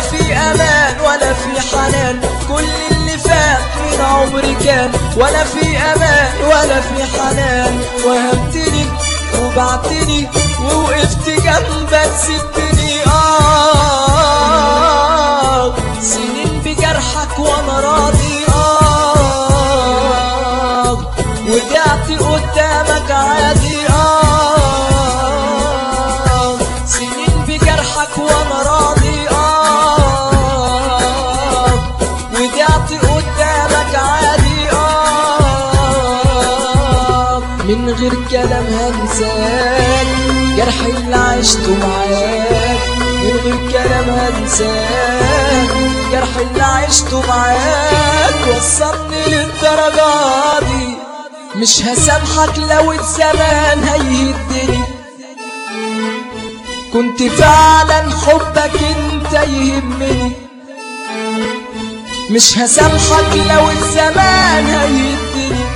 في امان ولا في حنان كل اللي فات من عمري كان ولا في امان ولا في حنان وهمتني وبعتني ووقفت جنبك سبتني اه سنين بجرحك وانا راضي اه ودعت قدامك عادي اه سنين بجرحك وانا راضي اه ودعت قدامك عادي اه من غير كلام هنساك جرح اللي عشته معاك من غير كلام هنساك جرح اللي عشته معاك وصلني للدرجة دي مش هسامحك لو الزمان هيهدني كنت فعلا حبك انت يهمني مش هسامحك لو الزمان هيهدني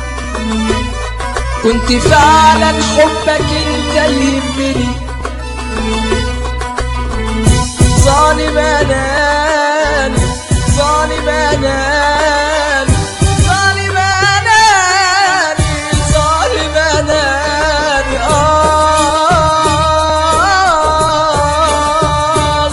كنت فعلا حبك انت يهمني ظالم اناني ظالم اناني ظالم اناني ظالم اناني آه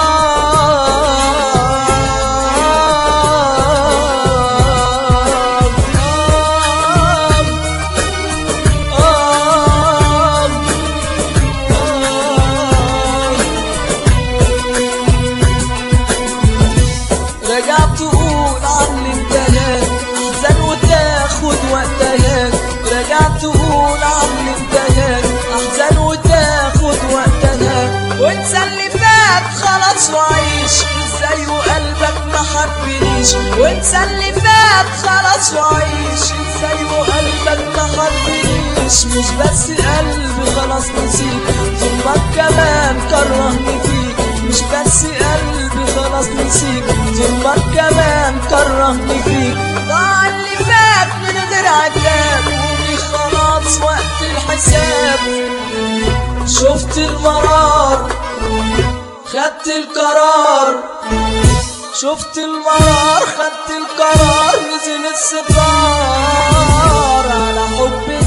رجعت تقول عن الامتحان احزن وتاخد وقتها رجعت تقول عن الامتحان احزن وتاخد وقتها وانسى اللي فات خلاص وعيش ازاي وقلبك ما حبنيش وانسى اللي فات خلاص وعيش ازاي وقلبك ما حبنيش مش بس قلبي خلاص نسيت ظلمك كمان كرهني فيك مش بس قلبي خلاص نسيك ظلمك كمان كرهني فيك ضاع اللي فات من غير عتاب قولي خلاص وقت الحساب شفت المرار خدت القرار شفت المرار خدت القرار نزل الستار على حب